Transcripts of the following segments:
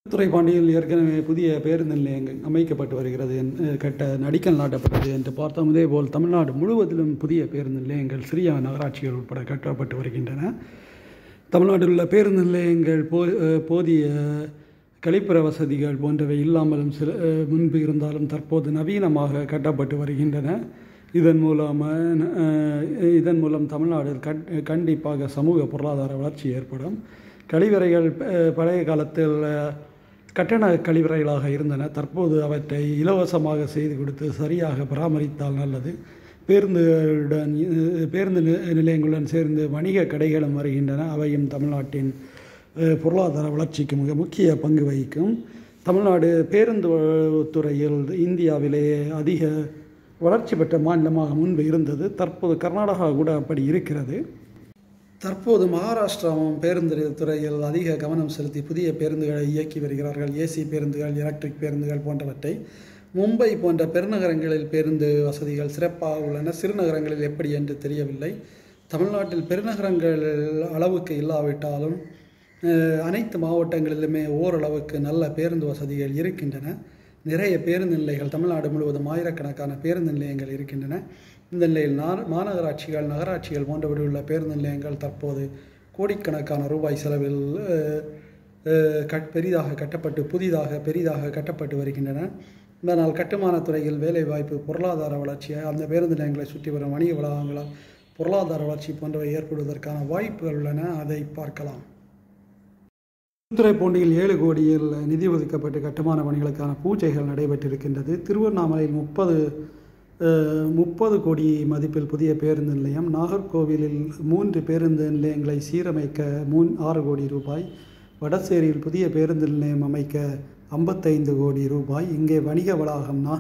துறைப்பாண்டியில் ஏற்கனவே புதிய பேருந்து நிலையங்கள் அமைக்கப்பட்டு வருகிறது என்- கட்ட நடிக்கல் நாட்டப்பட்டது என்று பார்த்தோம் இதேபோல் தமிழ்நாடு முழுவதிலும் புதிய பேருந்து நிலையங்கள் சிறிய நகராட்சிகள் உட்பட கட்டப்பட்டு வருகின்றன தமிழ்நாட்டில் உள்ள பேருந்து நிலையங்கள் போ அஹ் போதிய கழிப்பற வசதிகள் போன்றவை இல்லாமலும் சில அஹ் முன்பு இருந்தாலும் தற்போது நவீனமாக கட்டப்பட்டு வருகின்றன இதன் மூலம் அஹ், இதன் மூலம் தமிழ்நாடு கட் கண்டிப்பாக சமூக பொருளாதார வளர்ச்சி ஏற்படும் கழிவறைகள் அஹ், பழைய காலத்தில் அஹ், கட்டண கழிவறைகளாக இருந்தன தற்போது அவற்றை இலவசமாக செய்து கொடுத்து சரியாக பராமரித்தால் நல்லது பேருந்துகளுடன் அஹ், பேருந்து நி- நிலையங்களுடன் சேர்ந்து வணிக கடைகளும் வருகின்றன அவையும் தமிழ்நாட்டின் அஹ், பொருளாதார வளர்ச்சிக்கு மிக முக்கிய பங்கு வகிக்கும் தமிழ்நாடு பேருந்து வ- துறையில் இந்தியாவிலேயே அதிக வளர்ச்சி பெற்ற மாநிலமாக முன்பு இருந்தது தற்போது கர்நாடகா கூட அப்படி இருக்கிறது தற்போது மகாராஷ்டிராவும் பேருந்து துறையில் அதிக கவனம் செலுத்தி புதிய பேருந்துகளை இயக்கி வருகிறார்கள் ஏசி பேருந்துகள் எலக்ட்ரிக் பேருந்துகள் போன்றவற்றை மும்பை போன்ற பெருநகரங்களில் பேருந்து வசதிகள் சிறப்பாக உள்ளன சிறுநகரங்களில் எப்படி என்று தெரியவில்லை தமிழ்நாட்டில் பெருநகரங்கள் அளவுக்கு இல்லாவிட்டாலும் அஹ், அனைத்து மாவட்டங்களிலுமே ஓரளவுக்கு நல்ல பேருந்து வசதிகள் இருக்கின்றன நிறைய பேருந்து நிலையங்கள் தமிழ்நாடு முழுவதும் ஆயிரக்கணக்கான பேருந்து நிலையங்கள் இருக்கின்றன இந்த நிலையில் நா- மாநகராட்சிகள் நகராட்சிகள் போன்றவற்றில் உள்ள பேருந்து நிலையங்கள் தற்போது கோடிக்கணக்கான ரூபாய் செலவில் அஹ், அஹ், கட் பெரிதாக கட்டப்பட்டு புதிதாக பெரிதாக கட்டப்பட்டு வருகின்றன இதனால் கட்டுமானத் துறையில் வேலைவாய்ப்பு பொருளாதார வளர்ச்சி அந்த பேருந்து நிலையங்களை சுற்றி வரும் வணிக வளாகங்களால் பொருளாதார வளர்ச்சி போன்றவை ஏற்படுவதற்கான வாய்ப்புகள் உள்ளன அதை பார்க்கலாம் திருத்துறைப்பூண்டியில் ஏழு கோடியில் நிதி ஒதுக்கப்பட்டு கட்டுமான பணிகளுக்கான பூஜைகள் நடைபெற்றிருக்கின்றது திருவண்ணாமலையில் முப்பது முப்பது கோடி மதிப்பில் புதிய பேருந்து நிலையம் நாகர்கோவிலில் மூன்று பேருந்து நிலையங்களை சீரமைக்க மூன் ஆறு கோடி ரூபாய் வடசேரியில் புதிய பேருந்து நிலையம் அமைக்க ஐம்பத்தைந்து கோடி ரூபாய் இங்கே வணிக வளாகம்னா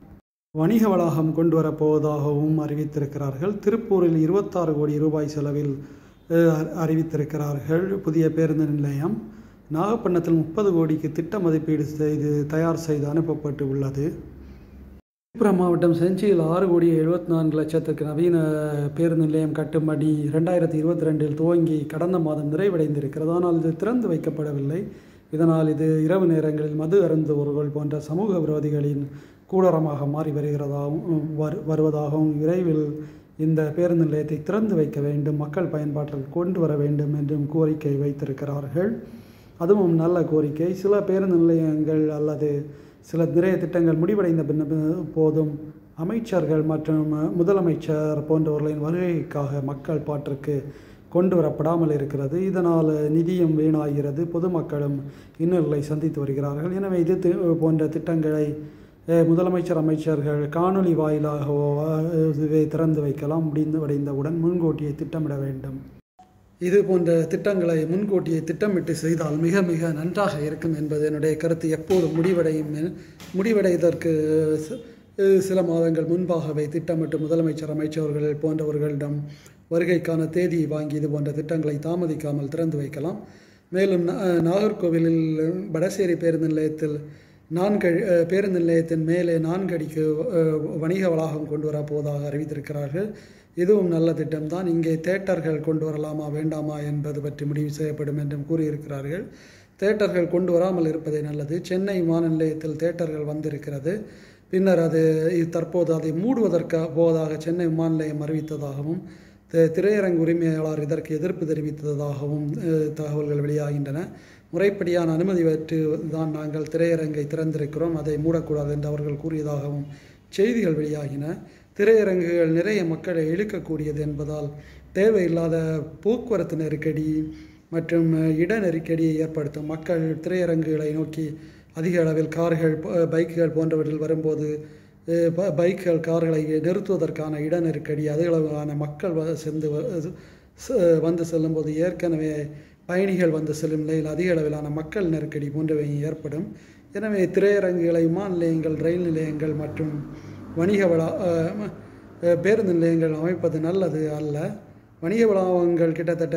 வணிக வளாகம் கொண்டு வரப்போவதாகவும் அறிவித்திருக்கிறார்கள் திருப்பூரில் இருபத்தாறு கோடி ரூபாய் செலவில் அஹ், அறிவித்திருக்கிறார்கள் புதிய பேருந்து நிலையம் நாகப்பட்டினத்தில் முப்பது கோடிக்கு திட்ட மதிப்பீடு செய்து தயார் செய்து அனுப்பப்பட்டு உள்ளது விழுப்புரம் மாவட்டம் செஞ்சியில் ஆறு கோடி எழுபத்தி நான்கு லட்சத்துக்கு நவீன பேருந்து நிலையம் கட்டும் பணி இரண்டாயிரத்தி இருபத்தி ரெண்டில் துவங்கி கடந்த மாதம் நிறைவடைந்திருக்கிறது ஆனால் இது திறந்து வைக்கப்படவில்லை இதனால் இது இரவு நேரங்களில் மது அருந்துவோர்கள் போன்ற சமூக விரோதிகளின் கூடாரமாக மாறி வருகிறதாகவும் வரு வருவதாகவும் விரைவில் இந்த பேருந்து நிலையத்தை திறந்து வைக்க வேண்டும் மக்கள் பயன்பாட்டில் கொண்டு வர வேண்டும் என்றும் கோரிக்கை வைத்திருக்கிறார்கள் அதுவும் நல்ல கோரிக்கை சில பேருந்து நிலையங்கள் அல்லது சில நிறைய திட்டங்கள் முடிவடைந்த பின்ன போதும் அமைச்சர்கள் மற்றும் முதலமைச்சர் போன்றவர்களின் வருகைக்காக மக்கள் பாட்டிற்கு கொண்டு வரப்படாமல் இருக்கிறது இதனால் நிதியும் வீணாகிறது பொதுமக்களும் இன்னல்களை சந்தித்து வருகிறார்கள் எனவே இது தி- போன்ற திட்டங்களை அஹ், முதலமைச்சர் அமைச்சர்கள் காணொளி வாயிலாகவோ அஹ், இதுவே திறந்து வைக்கலாம் முடிந்து அடைந்தவுடன் முன்கூட்டியே திட்டமிட வேண்டும் இது போன்ற திட்டங்களை முன்கூட்டியே திட்டமிட்டு செய்தால் மிக மிக நன்றாக இருக்கும் என்பது என்னுடைய கருத்து எப்போது முடிவடையும் என- முடிவடைவதற்கு சி- சில மாதங்கள் முன்பாகவே திட்டமிட்டு முதலமைச்சர் அமைச்சர்கள் போன்றவர்களிடம் வருகைக்கான தேதியை வாங்கி இது போன்ற திட்டங்களை தாமதிக்காமல் திறந்து வைக்கலாம் மேலும் நா- நாகர்கோவிலில் வடசேரி பேருந்து நிலையத்தில் நான்கு அஹ், பேருந்து நிலையத்தின் மேலே நான்கு அடிக்கு அஹ், வணிக வளாகம் கொண்டு வரப்போவதாக அறிவித்திருக்கிறார்கள் இதுவும் நல்ல திட்டம்தான் இங்கே தேட்டர்கள் கொண்டு வரலாமா வேண்டாமா என்பது பற்றி முடிவு செய்யப்படும் என்றும் கூறியிருக்கிறார்கள் தேட்டர்கள் கொண்டு வராமல் இருப்பதே நல்லது சென்னை விமான நிலையத்தில் தேட்டர்கள் வந்திருக்கிறது பின்னர் அது இது தற்போது அதை மூடுவதற்கு போவதாக சென்னை விமான நிலையம் அறிவித்ததாகவும் தி- திரையரங்கு உரிமையாளர் இதற்கு எதிர்ப்பு தெரிவித்ததாகவும் அஹ், தகவல்கள் வெளியாகின்றன முறைப்படியான அனுமதி பெற்று தான் நாங்கள் திரையரங்கை திறந்திருக்கிறோம் அதை மூடக்கூடாது என்று அவர்கள் கூறியதாகவும் செய்திகள் வெளியாகின திரையரங்குகள் நிறைய மக்களை இழுக்கக்கூடியது என்பதால் தேவையில்லாத போக்குவரத்து நெருக்கடி மற்றும் அஹ், இட நெருக்கடியை ஏற்படுத்தும் மக்கள் திரையரங்குகளை நோக்கி அதிக அளவில் கார்கள் ப- பைக்குகள் போன்றவற்றில் வரும்போது அஹ், ப- பைக்குகள் கார்களை நிறுத்துவதற்கான இட நெருக்கடி அதிக அளவிலான மக்கள் வ- சென்று வ- ச- வந்து செல்லும்போது ஏற்கனவே பயணிகள் வந்து செல்லும் நிலையில் அதிக அளவிலான மக்கள் நெருக்கடி போன்றவை ஏற்படும் எனவே திரையரங்குகளை விமான நிலையங்கள் ரயில் நிலையங்கள் மற்றும் வணிக வளா அஹ், ம- அஹ், பேருந்து நிலையங்கள் அமைப்பது நல்லது அல்ல வணிக வளாகங்கள் கிட்டத்தட்ட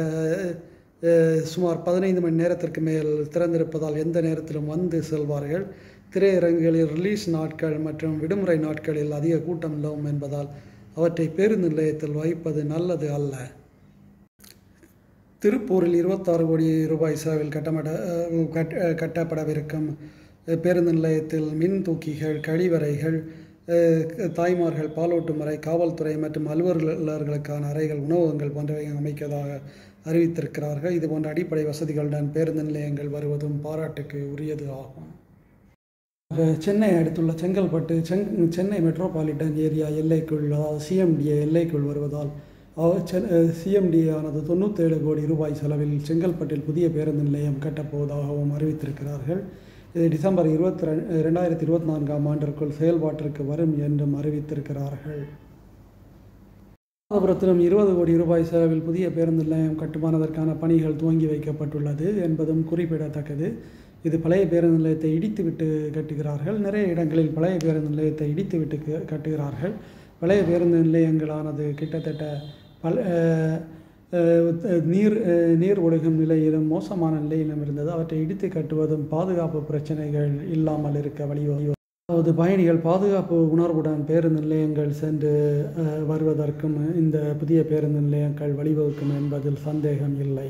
அஹ், சுமார் பதினைந்து மணி நேரத்திற்கு மேல் திறந்திருப்பதால் எந்த நேரத்திலும் வந்து செல்வார்கள் திரையரங்குகளில் ரிலீஸ் நாட்கள் மற்றும் விடுமுறை நாட்களில் அதிக கூட்டம் நிலவும் என்பதால் அவற்றை பேருந்து நிலையத்தில் வைப்பது நல்லது அல்ல திருப்பூரில் இருபத்தாறு கோடி ரூபாய் செலவில் கட்டமட கட் கட்டப்படவிருக்கும் பேருந்து நிலையத்தில் மின் தூக்கிகள் கழிவறைகள் தாய்மார்கள் பாலூட்டும் அறை காவல்துறை மற்றும் அலுவலர்களுக்கான அறைகள் உணவகங்கள் போன்றவை அமைக்கதாக அறிவித்திருக்கிறார்கள் இது போன்ற அடிப்படை வசதிகளுடன் பேருந்து நிலையங்கள் வருவதும் பாராட்டுக்கு உரியது ஆகும் சென்னை அடுத்துள்ள செங்கல்பட்டு செங் சென்னை மெட்ரோபாலிட்டன் ஏரியா எல்லைக்குள் அதாவது சிஎம்டிஏ எல்லைக்குள் வருவதால் சிஎம்டிஏ ஆனது தொண்ணூற்றேழு கோடி ரூபாய் செலவில் செங்கல்பட்டில் புதிய பேருந்து நிலையம் கட்டப்போவதாகவும் அறிவித்திருக்கிறார்கள் இது டிசம்பர் இருபத்தி ரெ ரெண்டாயிரத்தி இருபத்தி நான்காம் ஆண்டிற்குள் செயல்பாட்டிற்கு வரும் என்றும் அறிவித்திருக்கிறார்கள் ராமபுரத்திலும் இருபது கோடி ரூபாய் செலவில் புதிய பேருந்து நிலையம் கட்டுமானதற்கான பணிகள் துவங்கி வைக்கப்பட்டுள்ளது என்பதும் குறிப்பிடத்தக்கது இது பழைய பேருந்து நிலையத்தை இடித்துவிட்டு கட்டுகிறார்கள் நிறைய இடங்களில் பழைய பேருந்து நிலையத்தை இடித்துவிட்டு கட்டுகிறார்கள் பழைய பேருந்து நிலையங்களானது கிட்டத்தட்ட பல நீர் நீர் ஒழுகும் நிலையிலும் மோசமான நிலையிலும் இருந்தது அவற்றை இடித்து கட்டுவதும் பாதுகாப்பு பிரச்சனைகள் இல்லாமல் இருக்க வழிவகை அதாவது பயணிகள் பாதுகாப்பு உணர்வுடன் பேருந்து நிலையங்கள் சென்று வருவதற்கும் இந்த புதிய பேருந்து நிலையங்கள் வழிவகுக்கும் என்பதில் சந்தேகம் இல்லை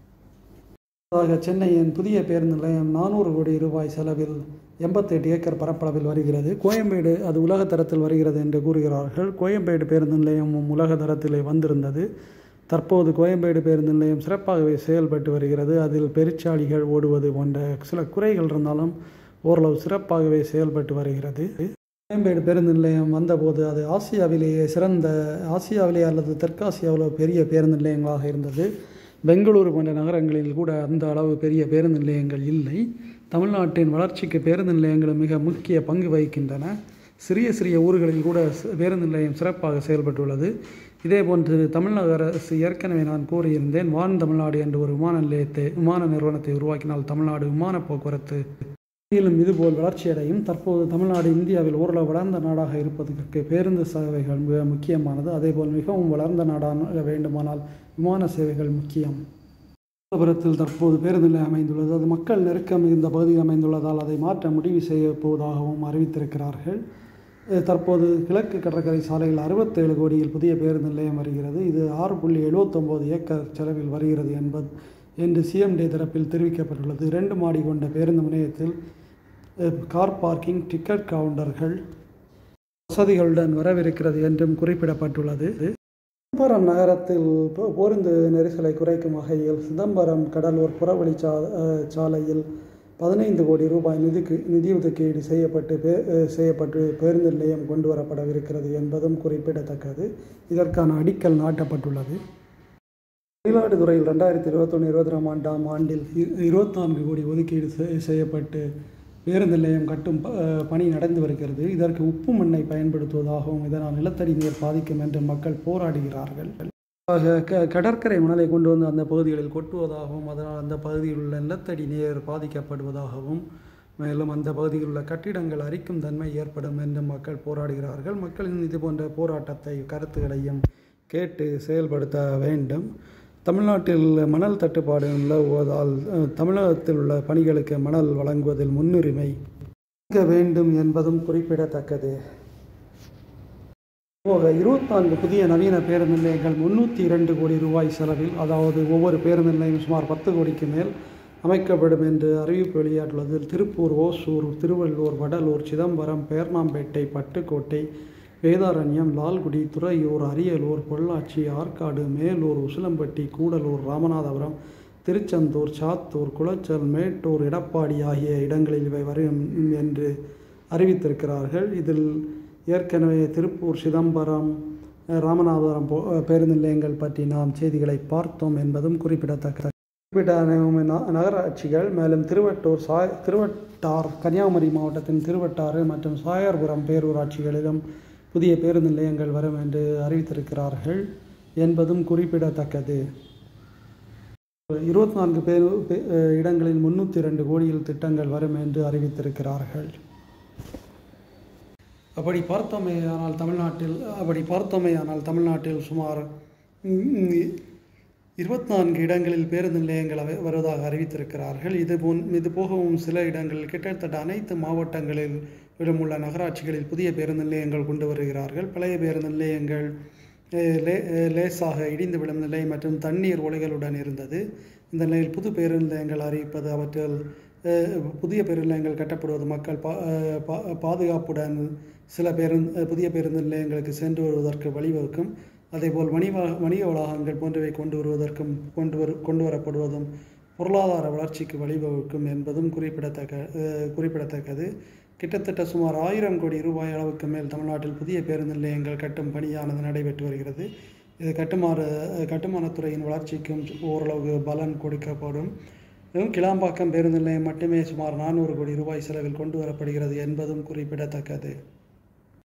சென்னையின் புதிய பேருந்து நிலையம் நானூறு கோடி ரூபாய் செலவில் எண்பத்தெட்டு ஏக்கர் பரப்பளவில் வருகிறது கோயம்பேடு அது உலக தரத்தில் வருகிறது என்று கூறுகிறார்கள் கோயம்பேடு பேருந்து நிலையமும் உலக தரத்திலே வந்திருந்தது தற்போது கோயம்பேடு பேருந்து நிலையம் சிறப்பாகவே செயல்பட்டு வருகிறது அதில் பெருச்சாளிகள் ஓடுவது போன்ற சில குறைகள் இருந்தாலும் ஓரளவு சிறப்பாகவே செயல்பட்டு வருகிறது கோயம்பேடு பேருந்து நிலையம் வந்தபோது அது ஆசியாவிலேயே சிறந்த ஆசியாவிலே அல்லது தெற்காசியாவில் பெரிய பேருந்து நிலையங்களாக இருந்தது பெங்களூரு போன்ற நகரங்களில் கூட அந்த அளவு பெரிய பேருந்து நிலையங்கள் இல்லை தமிழ்நாட்டின் வளர்ச்சிக்கு பேருந்து நிலையங்கள் மிக முக்கிய பங்கு வகிக்கின்றன சிறிய சிறிய ஊர்களில் கூட பேருந்து நிலையம் சிறப்பாக செயல்பட்டுள்ளது இதே போன்று தமிழக அரசு ஏற்கனவே நான் கூறியிருந்தேன் வான் தமிழ்நாடு என்ற ஒரு விமான நிலையத்தை விமான நிறுவனத்தை உருவாக்கினால் தமிழ்நாடு விமான போக்குவரத்து மேலும் இதுபோல் வளர்ச்சியடையும் தற்போது தமிழ்நாடு இந்தியாவில் ஓரளவு வளர்ந்த நாடாக இருப்பதற்கு பேருந்து சேவைகள் மிக முக்கியமானது அதேபோல் மிகவும் வளர்ந்த நாடாக வேண்டுமானால் விமான சேவைகள் முக்கியம் மாமல்லபுரத்தில் தற்போது பேருந்து நிலையம் அமைந்துள்ளது அது மக்கள் நெருக்கம் மிகுந்த பகுதியில் அமைந்துள்ளதால் அதை மாற்ற முடிவு செய்ய போவதாகவும் அறிவித்திருக்கிறார்கள் தற்போது கிழக்கு கடற்கரை சாலையில் அறுபத்தேழு கோடியில் புதிய பேருந்து நிலையம் வருகிறது இது ஆறு புள்ளி எழுபத்தொம்போது ஏக்கர் செலவில் வருகிறது என்பது என்று சிஎம்டி தரப்பில் தெரிவிக்கப்பட்டுள்ளது இரண்டு மாடி கொண்ட பேருந்து முனையத்தில் கார் பார்க்கிங் டிக்கெட் கவுண்டர்கள் வசதிகளுடன் வரவிருக்கிறது என்றும் குறிப்பிடப்பட்டுள்ளது சிதம்பரம் நகரத்தில் போருந்து நெரிசலை குறைக்கும் வகையில் சிதம்பரம் கடலூர் புறவழி சா சாலையில் பதினைந்து கோடி ரூபாய் நிதிக்கு நிதி ஒதுக்கீடு செய்யப்பட்டு பே செய்யப்பட்டு பேருந்து நிலையம் கொண்டு வரப்படவிருக்கிறது என்பதும் குறிப்பிடத்தக்கது இதற்கான அடிக்கல் நாட்டப்பட்டுள்ளது வெளிநாட்டுத்துறையில் ரெண்டாயிரத்தி இருபத்தொன்று இருபத்தி ரெண்டாம் ஆண்டாம் ஆண்டில் இருபத்தி நான்கு கோடி ஒதுக்கீடு செய்யப்பட்டு பேருந்து நிலையம் கட்டும் பணி நடந்து வருகிறது இதற்கு உப்பு மண்ணை பயன்படுத்துவதாகவும் இதனால் நிலத்தடி நீர் பாதிக்கும் என்று மக்கள் போராடுகிறார்கள் க கடற்கரை மணலை கொண்டு வந்து அந்த பகுதிகளில் கொட்டுவதாகவும் அதனால் அந்த பகுதியில் உள்ள நிலத்தடி நீர் பாதிக்கப்படுவதாகவும் மேலும் அந்த பகுதியில் உள்ள கட்டிடங்கள் அரிக்கும் தன்மை ஏற்படும் என்று மக்கள் போராடுகிறார்கள் மக்களின் இது போன்ற போராட்டத்தை கருத்துக்களையும் கேட்டு செயல்படுத்த வேண்டும் தமிழ்நாட்டில் மணல் தட்டுப்பாடு நிலவுவதால் தமிழகத்தில் உள்ள பணிகளுக்கு மணல் வழங்குவதில் முன்னுரிமை வழங்க வேண்டும் என்பதும் குறிப்பிடத்தக்கது போக இருபத்தி நான்கு புதிய நவீன பேருந்து நிலையங்கள் முன்னூற்றி இரண்டு கோடி ரூபாய் செலவில் அதாவது ஒவ்வொரு பேருந்து நிலையம் சுமார் பத்து கோடிக்கு மேல் அமைக்கப்படும் என்று அறிவிப்பு வெளியாட்டுள்ளது திருப்பூர் ஓசூர் திருவள்ளூர் வடலூர் சிதம்பரம் பேர்ணாம்பேட்டை பட்டுக்கோட்டை வேதாரண்யம் லால்குடி துறையூர் அரியலூர் பொள்ளாச்சி ஆற்காடு மேலூர் உசிலம்பட்டி கூடலூர் ராமநாதபுரம் திருச்செந்தூர் சாத்தூர் குளச்சல் மேட்டூர் எடப்பாடி ஆகிய இடங்களில் இவை வரும் என்று அறிவித்திருக்கிறார்கள் இதில் ஏற்கனவே திருப்பூர் சிதம்பரம் ராமநாதபுரம் பேருந்து நிலையங்கள் பற்றி நாம் செய்திகளை பார்த்தோம் என்பதும் குறிப்பிடத்தக்கது குறிப்பிட்ட நகராட்சிகள் மேலும் திருவட்டூர் சாய் திருவட்டார் கன்னியாகுமரி மாவட்டத்தின் திருவட்டாறு மற்றும் சாயர்புரம் பேரூராட்சிகளிலும் புதிய பேருந்து நிலையங்கள் வரும் என்று அறிவித்திருக்கிறார்கள் என்பதும் குறிப்பிடத்தக்கது இருபத்தி நான்கு பேர் இடங்களில் முன்னூற்றி ரெண்டு கோடியில் திட்டங்கள் வரும் என்று அறிவித்திருக்கிறார்கள் அப்படி பார்த்தோமே ஆனால் தமிழ்நாட்டில் அப்படி பார்த்தோமே ஆனால் தமிழ்நாட்டில் சுமார் இருபத்தி நான்கு இடங்களில் பேருந்து நிலையங்கள் வருவதாக அறிவித்திருக்கிறார்கள் இது போன் இது போகவும் சில இடங்களில் கிட்டத்தட்ட அனைத்து மாவட்டங்களில் உள்ள நகராட்சிகளில் புதிய பேருந்து நிலையங்கள் கொண்டு வருகிறார்கள் பழைய பேருந்து நிலையங்கள் அஹ், லே அஹ், லேசாக இடிந்து விழும் நிலை மற்றும் தண்ணீர் ஒலைகளுடன் இருந்தது இந்த நிலையில் புது பேருந்து நிலையங்கள் அறிவிப்பது அவற்றில் அஹ், புதிய பேருந்து நிலையங்கள் கட்டப்படுவது மக்கள் பா அஹ், பா பாதுகாப்புடன் சில பேருந்து புதிய பேருந்து நிலையங்களுக்கு சென்று வருவதற்கு வழிவகுக்கும் அதேபோல் வணிக வணிக வளாகங்கள் போன்றவை கொண்டு வருவதற்கும் கொண்டு வரு கொண்டு வரப்படுவதும் பொருளாதார வளர்ச்சிக்கு வழிவகுக்கும் என்பதும் குறிப்பிடத்தக்க அஹ், குறிப்பிடத்தக்கது கிட்டத்தட்ட சுமார் ஆயிரம் கோடி ரூபாய் அளவுக்கு மேல் தமிழ்நாட்டில் புதிய பேருந்து நிலையங்கள் கட்டும் பணியானது நடைபெற்று வருகிறது இது கட்டுமாறு கட்டுமானத்துறையின் வளர்ச்சிக்கும் ஓரளவு பலன் கொடுக்கப்படும் மேலும் கிளாம்பாக்கம் பேருந்து நிலையம் மட்டுமே சுமார் நானூறு கோடி ரூபாய் செலவில் கொண்டு வரப்படுகிறது என்பதும் குறிப்பிடத்தக்கது